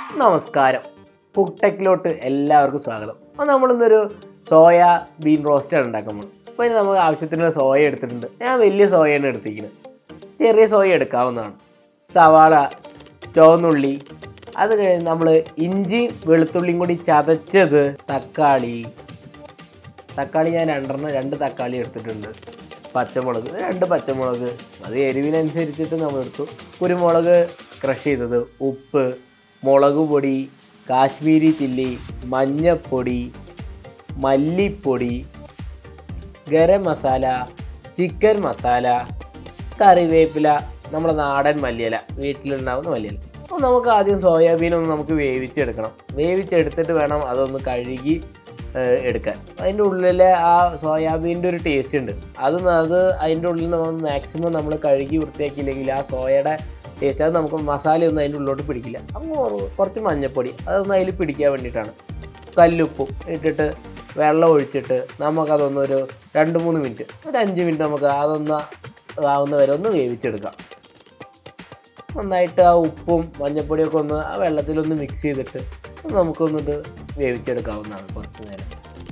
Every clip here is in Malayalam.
നമസ്കാരം കുക്ടെക്കിലോട്ട് എല്ലാവർക്കും സ്വാഗതം അപ്പോൾ നമ്മളിന്നൊരു സോയ ബീൻ റോസ്റ്റാണ് ഉണ്ടാക്കാൻ പോകുന്നത് അപ്പോൾ ഇനി നമുക്ക് ആവശ്യത്തിനുള്ള സോയ എടുത്തിട്ടുണ്ട് ഞാൻ വലിയ സോയയാണ് എടുത്തിരിക്കുന്നത് ചെറിയ സോയ എടുക്കാവുന്നതാണ് സവാള ചുവന്നുള്ളി അത് കഴിഞ്ഞ് നമ്മൾ ഇഞ്ചിയും വെളുത്തുള്ളിയും കൂടി ചതച്ചത് തക്കാളി തക്കാളി ഞാൻ രണ്ടെണ്ണം രണ്ട് തക്കാളി എടുത്തിട്ടുണ്ട് പച്ചമുളക് രണ്ട് പച്ചമുളക് അത് എരിവിനനുസരിച്ചിട്ട് നമ്മൾ എടുത്തു കുരുമുളക് ക്രഷ് ചെയ്തത് ഉപ്പ് മുളക് പൊടി കാശ്മീരി ചില്ലി മഞ്ഞപ്പൊടി മല്ലിപ്പൊടി ഗരം മസാല ചിക്കൻ മസാല കറിവേപ്പില നമ്മുടെ നാടൻ മല്ലിയില വീട്ടിലുണ്ടാവുന്ന മല്ലിയില അപ്പോൾ നമുക്ക് ആദ്യം സോയാബീൻ ഒന്ന് നമുക്ക് വേവിച്ചെടുക്കണം വേവിച്ചെടുത്തിട്ട് വേണം അതൊന്ന് കഴുകി ഏഹ്, എടുക്കാൻ അതിൻ്റെ ഉള്ളിലെ ആ സോയാബീൻ്റെ ഒരു ടേസ്റ്റ് ഉണ്ട് അത് ന- അത് അതിൻ്റെ ഉള്ളിൽ നമ്മൾ മാക്സിമം നമ്മൾ കഴുകി വൃത്തിയാക്കിയില്ലെങ്കിൽ ആ സോയയുടെ ടേസ്റ്റ് അത് നമുക്ക് മസാലയൊന്നും അതിൻ്റെ ഉള്ളിലോട്ട് പിടിക്കില്ല അപ്പോൾ കുറച്ച് മഞ്ഞൾപ്പൊടി അതൊന്ന് അതിൽ പിടിക്കാൻ വേണ്ടിയിട്ടാണ് കല്ലുപ്പും ഇട്ടിട്ട് വെള്ളം ഒഴിച്ചിട്ട് നമുക്കതൊന്നൊരു രണ്ട് മൂന്ന് മിനിറ്റ് ഒരു അഞ്ച് മിനിറ്റ് നമുക്ക് അതൊന്ന് ആവുന്ന വരെ ഒന്ന് വേവിച്ചെടുക്കാം നന്നായിട്ട് ആ ഉപ്പും മഞ്ഞൾപ്പൊടിയൊക്കെ ഒന്ന് ആ വെള്ളത്തിലൊന്ന് മിക്സ് ചെയ്തിട്ട് നമുക്കൊന്നിത് വേവിച്ചെടുക്കാവുന്നതാണ് കുറച്ച് നേരം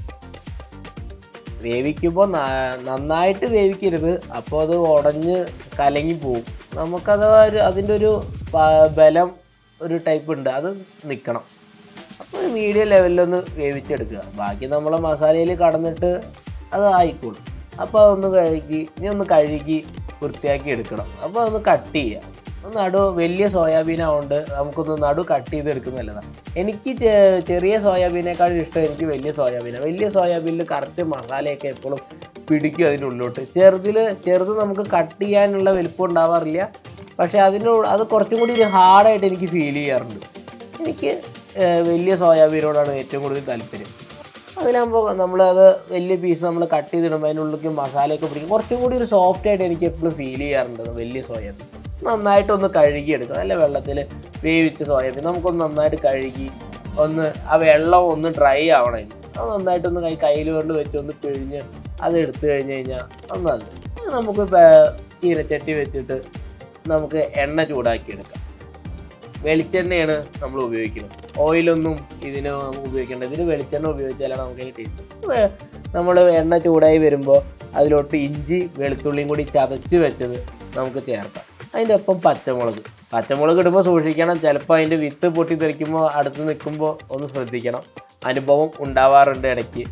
വേവിക്കുമ്പോൾ നന്നായിട്ട് വേവിക്കരുത് അപ്പോൾ അത് ഉടഞ്ഞ് കലങ്ങി പോവും നമുക്കത് ഒരു അതിൻ്റെ ഒരു പ- ബലം ഒരു ടൈപ്പ് ഉണ്ട് അത് നിൽക്കണം അപ്പോൾ ഒരു മീഡിയം ലെവലിലൊന്ന് വേവിച്ചെടുക്കുക ബാക്കി നമ്മളെ മസാലയിൽ കടന്നിട്ട് അത് ആയിക്കോളും അപ്പോൾ അതൊന്ന് കഴുകി ഇനി ഒന്ന് കഴുകി വൃത്തിയാക്കി എടുക്കണം അപ്പോൾ അതൊന്ന് കട്ട് ചെയ്യുക നടു വലിയ സോയാബീൻ ആവുകൊണ്ട് നമുക്കൊന്ന് നടു കട്ട് ചെയ്ത് എടുക്കുന്നത് നല്ലതാണ് എനിക്ക് ചെ- ചെറിയ സോയാബീനേക്കാളും ഇഷ്ടം എനിക്ക് വലിയ സോയാബീനാണ് വലിയ സോയാബീനിൽ കറക്റ്റ് മസാലയൊക്കെ എപ്പോഴും പിടിക്കും അതിൻ്റെ ഉള്ളിലോട്ട് ചെറുതിൽ ചെറുത് നമുക്ക് കട്ട് ചെയ്യാനുള്ള വലിപ്പം ഉണ്ടാവാറില്ല പക്ഷേ അതിൻ്റെ ഉൾ- അത് കുറച്ചും കൂടി ഒരു ഹാർഡായിട്ട് എനിക്ക് ഫീൽ ചെയ്യാറുണ്ട് എനിക്ക് ഏഹ്, വലിയ സോയാബീനോടാണ് ഏറ്റവും കൂടുതൽ താല്പര്യം അതിലാകുമ്പോൾ നമ്മളത് വലിയ പീസ് നമ്മൾ കട്ട് ചെയ്തിടുമ്പോൾ അതിനുള്ളിലേക്ക് മസാലയൊക്കെ പിടിക്കും കുറച്ചും കൂടി ഒരു സോഫ്റ്റ് ആയിട്ട് എനിക്ക് എപ്പോഴും ഫീൽ ചെയ്യാറുണ്ട് വലിയ സോയാബീൻ നന്നായിട്ടൊന്ന് കഴുകിയെടുക്കുക നല്ല വെള്ളത്തിൽ വേവിച്ച സോയാബീൻ നമുക്കൊന്ന് നന്നായിട്ട് കഴുകി ഒന്ന് ആ വെള്ളം ഒന്ന് ഡ്രൈ ആവണം ഇതിന്. അത് നന്നായിട്ടൊന്ന് കൈ കയ്യിൽ കൊണ്ട് വെച്ച് ഒന്ന് പിഴിഞ്ഞ് അത് എടുത്തു കഴിഞ്ഞ് കഴിഞ്ഞാൽ ഒന്നത് നമുക്ക് പേ- ചീനച്ചട്ടി വെച്ചിട്ട് നമുക്ക് എണ്ണ ചൂടാക്കിയെടുക്കാം വെളിച്ചെണ്ണയാണ് നമ്മൾ ഉപയോഗിക്കുന്നത് ഓയിലൊന്നും ഇതിന് നമുക്ക് ഉപയോഗിക്കേണ്ട ഇതിന് വെളിച്ചെണ്ണ ഉപയോഗിച്ചാലാണ് നമുക്ക് അതിന് ടേസ്റ്റ് നമ്മൾ എണ്ണ ചൂടായി വരുമ്പോൾ അതിലോട്ട് ഇഞ്ചി വെളുത്തുള്ളിയും കൂടി ചതച്ച് വെച്ചത് നമുക്ക് ചേർക്കാം അതിൻ്റെ ഒപ്പം പച്ചമുളക് പച്ചമുളക് ഇടുമ്പോൾ സൂക്ഷിക്കണം ചിലപ്പോൾ അതിൻ്റെ വിത്ത് പൊട്ടി തെറിക്കുമ്പോൾ അടുത്ത് നിൽക്കുമ്പോൾ ഒന്ന് ശ്രദ്ധിക്കണം അനുഭവം ഉണ്ടാവാറുണ്ട് ഇടയ്ക്ക്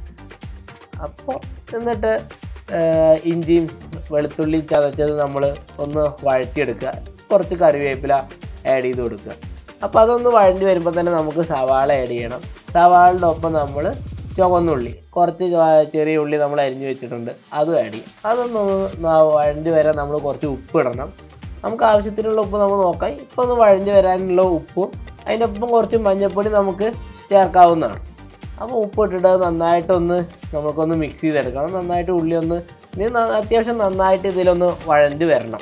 അപ്പോൾ എന്നിട്ട് ഏഹ്, ഇഞ്ചിയും വെളുത്തുള്ളിയും ചതച്ചത് നമ്മൾ ഒന്ന് വഴറ്റിയെടുക്കുക കുറച്ച് കറിവേപ്പില ആഡ് ചെയ്ത് കൊടുക്കുക അപ്പോൾ അതൊന്ന് വഴഞ്ഞ് വരുമ്പോൾ തന്നെ നമുക്ക് സവാള ആഡ് ചെയ്യണം സവാളയുടെ ഒപ്പം നമ്മൾ ചുവന്നുള്ളി കുറച്ച് ചുവ- ചെറിയ ഉള്ളി നമ്മൾ അരിഞ്ഞ് വെച്ചിട്ടുണ്ട് അതും ആഡ് ചെയ്യും അതൊന്ന് ന- വഴഞ്ഞ് വരാൻ നമ്മൾ കുറച്ച് ഉപ്പ് ഇടണം നമുക്ക് ആവശ്യത്തിനുള്ള ഉപ്പ് നമുക്ക് നോക്കാം ഇപ്പോൾ ഒന്ന് വഴഞ്ഞ് വരാനുള്ള ഉപ്പും അതിൻ്റെ ഒപ്പം കുറച്ച് മഞ്ഞൾപ്പൊടി നമുക്ക് ചേർക്കാവുന്നതാണ് അപ്പോൾ ഉപ്പ് ഇട്ടിട്ട് അത് നന്നായിട്ടൊന്ന് നമുക്കൊന്ന് മിക്സ് ചെയ്തെടുക്കണം നന്നായിട്ട് ഉള്ളി ഒന്ന് ഇത് ന- അത്യാവശ്യം നന്നായിട്ട് ഇതിലൊന്ന് വഴഞ്ഞ് വരണം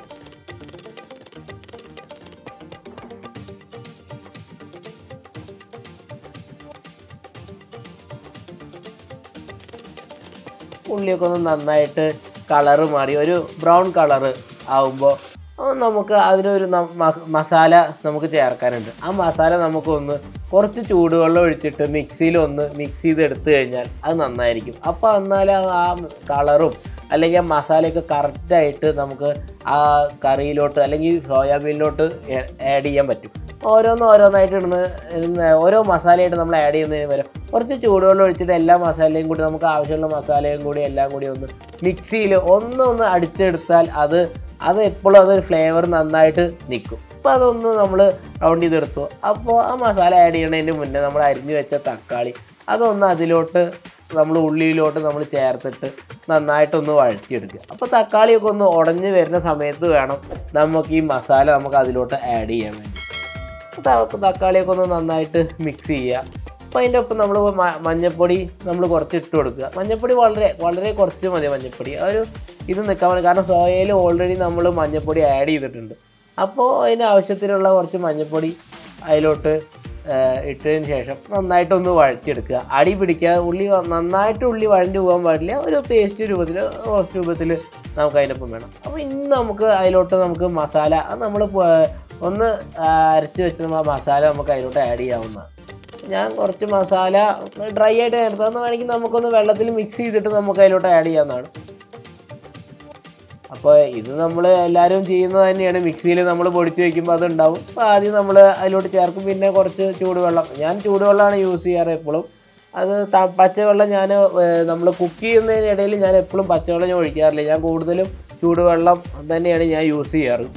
ഉള്ളിയൊക്കെ ഒന്ന് നന്നായിട്ട് കളറ് മാറി ഒരു ബ്രൗൺ കളറ് ആവുമ്പോൾ നമുക്ക് അതിനൊരു ന- മ- മസാല നമുക്ക് ചേർക്കാനുണ്ട് ആ മസാല നമുക്കൊന്ന് കുറച്ച് ചൂടുവെള്ളം ഒഴിച്ചിട്ട് മിക്സിയിൽ ഒന്ന് മിക്സ് ചെയ്ത് എടുത്തു കഴിഞ്ഞാൽ അത് നന്നായിരിക്കും അപ്പോൾ എന്നാൽ ആ കളറും അല്ലെങ്കിൽ ആ മസാലയൊക്കെ കറക്റ്റായിട്ട് നമുക്ക് ആ കറിയിലോട്ട് അല്ലെങ്കിൽ സോയാബീനിലോട്ട് ആഡ് ചെയ്യാൻ പറ്റും ഓരോന്ന് ഓരോന്നായിട്ട് ഇടുന്ന ഇടുന്ന ഓരോ മസാലയായിട്ട് നമ്മൾ ആഡ് ചെയ്യുന്നതിന് പകരം കുറച്ച് ചൂടുവെള്ളം ഒഴിച്ചിട്ട് എല്ലാ മസാലയും കൂടി നമുക്ക് ആവശ്യമുള്ള മസാലയും കൂടി എല്ലാം കൂടി ഒന്ന് മിക്സിയിൽ ഒന്ന് ഒന്ന് അടിച്ചെടുത്താൽ അത് അത് എപ്പോഴും അതൊരു ഫ്ലേവർ നന്നായിട്ട് നിൽക്കും അപ്പോൾ അതൊന്ന് നമ്മൾ റൗണ്ട് ചെയ്തെടുത്തു അപ്പോൾ ആ മസാല ആഡ് ചെയ്യണതിന് മുന്നേ നമ്മൾ അരിഞ്ഞു വെച്ച തക്കാളി അതൊന്ന് അതിലോട്ട് നമ്മൾ ഉള്ളിയിലോട്ട് നമ്മൾ ചേർത്തിട്ട് നന്നായിട്ടൊന്ന് വഴറ്റിയെടുക്കുക അപ്പോൾ തക്കാളിയൊക്കെ ഒന്ന് ഉടഞ്ഞ് വരുന്ന സമയത്ത് വേണം നമുക്ക് ഈ മസാല നമുക്ക് അതിലോട്ട് ആഡ് ചെയ്യാൻ വേണ്ടി ത- തക്കാളിയൊക്കെ ഒന്ന് നന്നായിട്ട് മിക്സ് ചെയ്യുക അപ്പോൾ അതിൻ്റെ ഒപ്പം നമ്മൾ മഞ്ഞൾപ്പൊടി നമ്മൾ കുറച്ച് ഇട്ട് കൊടുക്കുക മഞ്ഞൾപ്പൊടി വളരെ വളരെ കുറച്ച് മതി മഞ്ഞൾപ്പൊടി ആ ഒരു ഇത് നിൽക്കാൻ മതി കാരണം സോയയിൽ ഓൾറെഡി നമ്മൾ മഞ്ഞൾപ്പൊടി ആഡ് ചെയ്തിട്ടുണ്ട് അപ്പോൾ അതിന് ആവശ്യത്തിനുള്ള കുറച്ച് മഞ്ഞൾപ്പൊടി അതിലോട്ട് ഏഹ്, ഇട്ടതിന് ശേഷം നന്നായിട്ടൊന്ന് വഴറ്റിയെടുക്കുക അടി പിടിക്കുക ഉള്ളി വ- നന്നായിട്ട് ഉള്ളി വഴണ്ടി പോകാൻ പാടില്ല ഒരു പേസ്റ്റ് രൂപത്തിൽ റോസ്റ്റ് രൂപത്തിൽ നമുക്ക് അതിനൊപ്പം വേണം അപ്പോൾ ഇനി നമുക്ക് അതിലോട്ട് നമുക്ക് മസാല അത് നമ്മൾ ഒന്ന് ആ, അരച്ച് വെച്ച മ- മസാല നമുക്ക് അതിലോട്ട് ആഡ് ചെയ്യാവുന്നതാണ് ഞാൻ കുറച്ച് മസാല ഡ്രൈ ആയിട്ട് എടുത്താന്ന് വേണമെങ്കിൽ നമുക്കൊന്ന് വെള്ളത്തിൽ മിക്സ് ചെയ്തിട്ട് നമുക്ക് അതിലോട്ട് ആഡ് ചെയ്യാവുന്നതാണ് അപ്പോൾ ഇത് നമ്മൾ എല്ലാവരും ചെയ്യുന്നത് തന്നെയാണ് മിക്സിയിൽ നമ്മൾ പൊടിച്ച് വയ്ക്കുമ്പോൾ അതുണ്ടാവും അപ്പോൾ ആദ്യം നമ്മൾ അതിലോട്ട് ചേർക്കും പിന്നെ കുറച്ച് ചൂടുവെള്ളം ഞാൻ ചൂടുവെള്ളമാണ് യൂസ് ചെയ്യാറ് എപ്പോഴും അത് ത- പച്ചവെള്ളം ഞാൻ നമ്മൾ കുക്ക് ചെയ്യുന്നതിനിടയിൽ ഞാൻ എപ്പോഴും പച്ചവെള്ളം ഞാൻ ഒഴിക്കാറില്ല ഞാൻ കൂടുതലും ചൂടുവെള്ളം തന്നെയാണ് ഞാൻ യൂസ് ചെയ്യാറ്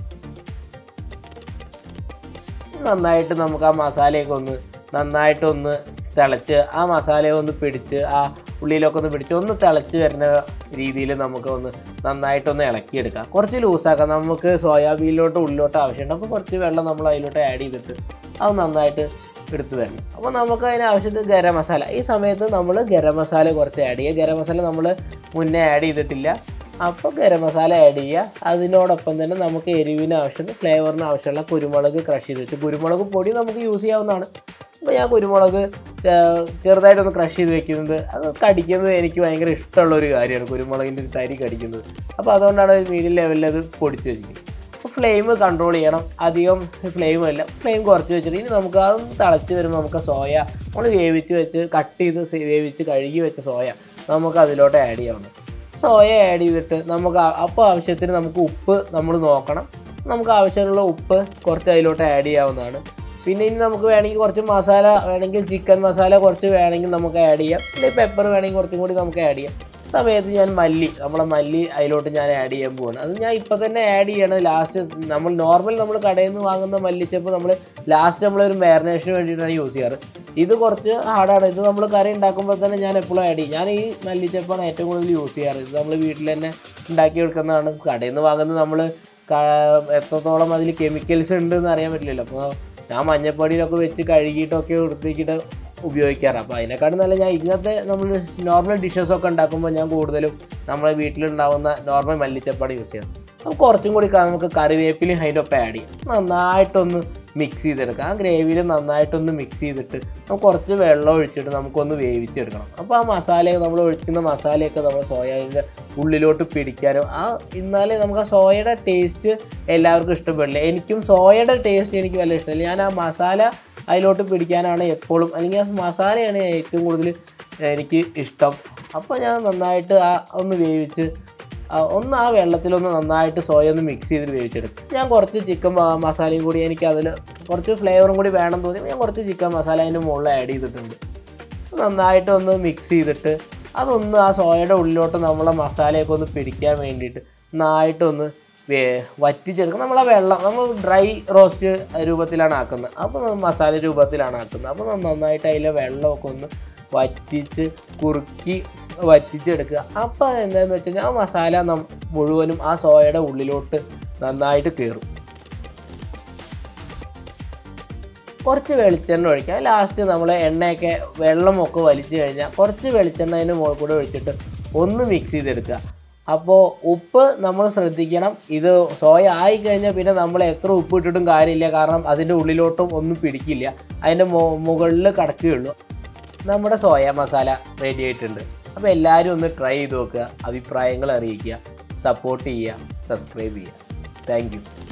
നന്നായിട്ട് നമുക്ക് ആ മസാലയൊക്കെ ഒന്ന് നന്നായിട്ടൊന്ന് തിളച്ച് ആ മസാലയെ ഒന്ന് പിടിച്ച് ആ ഉള്ളിലൊക്കെ ഒന്ന് പിടിച്ച് ഒന്ന് തിളച്ച് വരുന്ന രീതിയിൽ നമുക്ക് ഒന്ന് നന്നായിട്ടൊന്ന് ഇളക്കിയെടുക്കാം കുറച്ച് ലൂസാക്കാം നമുക്ക് സോയാബീനിലോട്ട് ഉള്ളിലോട്ട് ആവശ്യമുണ്ട് അപ്പോൾ കുറച്ച് വെള്ളം നമ്മൾ അതിലോട്ട് ആഡ് ചെയ്തിട്ട് അത് നന്നായിട്ട് എടുത്ത് വരണം അപ്പോൾ നമുക്ക് അതിന് ആവശ്യത്തിന് ഗരം മസാല ഈ സമയത്ത് നമ്മൾ ഗരം മസാല കുറച്ച് ആഡ് ചെയ്യുക ഗരം മസാല നമ്മൾ മുന്നേ ആഡ് ചെയ്തിട്ടില്ല അപ്പോൾ ഗരം മസാല ആഡ് ചെയ്യുക അതിനോടൊപ്പം തന്നെ നമുക്ക് എരിവിന് ആവശ്യം ഫ്ലേവറിന് ആവശ്യമുള്ള കുരുമുളക് ക്രഷ് ചെയ്ത് വെച്ച് കുരുമുളക് പൊടി നമുക്ക് യൂസ് ചെയ്യാവുന്നതാണ് അപ്പോൾ ഞാൻ കുരുമുളക് ചെ- ചെറുതായിട്ടൊന്ന് ക്രഷ് ചെയ്ത് വെക്കുന്നത് അത് കടിക്കുന്നത് എനിക്ക് ഭയങ്കര ഇഷ്ടമുള്ള ഒരു കാര്യമാണ് കുരുമുളകിൻ്റെ ഒരു തരി കടിക്കുന്നത് അപ്പോൾ അതുകൊണ്ടാണ് ഒരു മീഡിയം ലെവലിൽ അത് പൊടിച്ച് വെച്ചിരിക്കുന്നത് അപ്പോൾ ഫ്ലെയിം കൺട്രോൾ ചെയ്യണം അധികം ഫ്ലെയിം അല്ല ഫ്ലെയിം കുറച്ച് വെച്ചിട്ട് ഇനി നമുക്ക് അതൊന്ന് തിളച്ച് വരുമ്പോൾ നമുക്ക് സോയ നമ്മൾ വേവിച്ച് വെച്ച് കട്ട് ചെയ്ത് സേ- വേവിച്ച് കഴുകി വെച്ച സോയ നമുക്ക് അതിലോട്ട് ആഡ് ചെയ്യാവുന്നത് സോയ ആഡ് ചെയ്തിട്ട് നമുക്ക് ആ- അപ്പോൾ ആവശ്യത്തിന് നമുക്ക് ഉപ്പ് നമ്മൾ നോക്കണം നമുക്ക് ആവശ്യമുള്ള ഉപ്പ് കുറച്ച് അതിലോട്ട് ആഡ് ചെയ്യാവുന്നതാണ് പിന്നെ ഇനി നമുക്ക് വേണമെങ്കിൽ കുറച്ച് മസാല വേണമെങ്കിൽ ചിക്കൻ മസാല കുറച്ച് വേണമെങ്കിൽ നമുക്ക് ആഡ് ചെയ്യാം അല്ലെങ്കിൽ പെപ്പർ വേണമെങ്കിൽ കുറച്ചും കൂടി നമുക്ക് ആഡ് ചെയ്യാം സമയത്ത് ഞാൻ മല്ലി നമ്മളെ മല്ലി അതിലോട്ട് ഞാൻ ആഡ് ചെയ്യാൻ പോവാണ് അത് ഞാൻ ഇപ്പോൾ തന്നെ ആഡ് ചെയ്യണം ലാസ്റ്റ് നമ്മൾ നോർമൽ നമ്മൾ കടയിൽ നിന്ന് വാങ്ങുന്ന മല്ലിച്ചപ്പ് നമ്മൾ ലാസ്റ്റ് നമ്മളൊരു മാരിനേഷന് വേണ്ടിയിട്ടാണ് യൂസ് ചെയ്യാറ് ഇത് കുറച്ച് ഹാർഡാണ് ഇത് നമ്മൾ കറി ഉണ്ടാക്കുമ്പോൾ തന്നെ ഞാൻ എപ്പോഴും ആഡ് ചെയ്യും ഞാൻ ഈ മല്ലിച്ചപ്പാണ് ഏറ്റവും കൂടുതൽ യൂസ് ചെയ്യാറ് ഇത് നമ്മൾ വീട്ടിൽ തന്നെ ഉണ്ടാക്കി എടുക്കുന്നതാണ് കടയിൽ നിന്ന് വാങ്ങുന്നത് നമ്മൾ എത്രത്തോളം അതിൽ കെമിക്കൽസ് ഉണ്ട് എന്ന് അറിയാൻ പറ്റില്ലല്ലോ അപ്പോൾ ഞാൻ മഞ്ഞപ്പൊടിയിലൊക്കെ വെച്ച് കഴുകിയിട്ടൊക്കെ എടുത്തിട്ട് ഉപയോഗിക്കാറ് അപ്പോൾ അതിനെക്കാളും നല്ല ഞാൻ ഇങ്ങനത്തെ നമ്മൾ നോർമൽ ഡിഷസൊക്കെ ഉണ്ടാക്കുമ്പോൾ ഞാൻ കൂടുതലും നമ്മളെ വീട്ടിലുണ്ടാവുന്ന നോർമൽ മല്ലിച്ചപ്പാട് യൂസ് ചെയ്യാം അപ്പോൾ കുറച്ചും കൂടി ക- നമുക്ക് കറിവേപ്പിലയും അതിൻ്റെ ഒപ്പം ആഡ് ചെയ്യാം നന്നായിട്ടൊന്ന് മിക്സ് ചെയ്തെടുക്കാം ആ ഗ്രേവിയിൽ നന്നായിട്ടൊന്ന് മിക്സ് ചെയ്തിട്ട് നമുക്ക് കുറച്ച് വെള്ളം ഒഴിച്ചിട്ട് നമുക്കൊന്ന് വേവിച്ചെടുക്കണം അപ്പോൾ ആ മസാലയൊക്കെ നമ്മൾ ഒഴിക്കുന്ന മസാലയൊക്കെ നമ്മൾ സോയാബീൻ്റെ ഉള്ളിലോട്ട് പിടിക്കാനും ആ എന്നാലേ നമുക്ക് ആ സോയയുടെ ടേസ്റ്റ് എല്ലാവർക്കും ഇഷ്ടപ്പെടില്ല എനിക്കും സോയയുടെ ടേസ്റ്റ് എനിക്ക് വലിയ ഇഷ്ടമില്ല ഞാൻ ആ മസാല അതിലോട്ട് പിടിക്കാനാണ് എപ്പോഴും അല്ലെങ്കിൽ ആ മസാലയാണ് ഏറ്റവും കൂടുതൽ എനിക്ക് ഇഷ്ടം അപ്പോൾ ഞാൻ നന്നായിട്ട് ആ ഒന്ന് വേവിച്ച് ആ, ഒന്ന് ആ വെള്ളത്തിലൊന്ന് നന്നായിട്ട് സോയ ഒന്ന് മിക്സ് ചെയ്തിട്ട് വേവിച്ചെടുക്കും ഞാൻ കുറച്ച് ചിക്കൻ മസാലയും കൂടി എനിക്ക് അതിൽ കുറച്ച് ഫ്ലേവറും കൂടി വേണം തോന്നി ഞാൻ കുറച്ച് ചിക്കൻ മസാല അതിൻ്റെ മുകളിൽ ആഡ് ചെയ്തിട്ടുണ്ട് നന്നായിട്ട് ഒന്ന് മിക്സ് ചെയ്തിട്ട് അതൊന്ന് ആ സോയയുടെ ഉള്ളിലോട്ട് നമ്മളെ മസാലയൊക്കെ ഒന്ന് പിടിക്കാൻ വേണ്ടിയിട്ട് നന്നായിട്ടൊന്ന് വേ വറ്റിച്ചെടുക്കും നമ്മളെ വെള്ളം നമ്മൾ ഡ്രൈ റോസ്റ്റ് രൂപത്തിലാണ് ആക്കുന്നത് അപ്പോൾ മസാല രൂപത്തിലാണ് ആക്കുന്നത് അപ്പോൾ നന്നായിട്ട് അതിലെ വെള്ളമൊക്കെ ഒന്ന് വറ്റിച്ച് കുറുക്കി വറ്റിച്ചെടുക്കുക അപ്പോൾ എന്താണെന്ന് വെച്ച് കഴിഞ്ഞാൽ ആ മസാല നം മുഴുവനും ആ സോയയുടെ ഉള്ളിലോട്ട് നന്നായിട്ട് കയറും കുറച്ച് വെളിച്ചെണ്ണ ഒഴിക്കുക ലാസ്റ്റ് നമ്മൾ എണ്ണയൊക്കെ വെള്ളമൊക്കെ വലിച്ചു കഴിഞ്ഞാൽ കുറച്ച് വെളിച്ചെണ്ണ അതിൻ്റെ മുകളിൽ കൂടെ ഒഴിച്ചിട്ട് ഒന്ന് മിക്സ് ചെയ്തെടുക്കുക അപ്പോൾ ഉപ്പ് നമ്മൾ ശ്രദ്ധിക്കണം ഇത് സോയ ആയി കഴിഞ്ഞാൽ പിന്നെ നമ്മൾ എത്ര ഉപ്പ് ഇട്ടിട്ടും കാര്യമില്ല കാരണം അതിൻ്റെ ഉള്ളിലോട്ടും ഒന്നും പിടിക്കില്ല അതിൻ്റെ മുകളിൽ കിടക്കുകയുള്ളൂ നമ്മുടെ സോയ മസാല റെഡി ആയിട്ടുണ്ട് അപ്പോൾ എല്ലാവരും ഒന്ന് ട്രൈ ചെയ്ത് നോക്കുക അഭിപ്രായങ്ങൾ അറിയിക്കുക സപ്പോർട്ട് ചെയ്യുക സബ്സ്ക്രൈബ് ചെയ്യുക താങ്ക് യു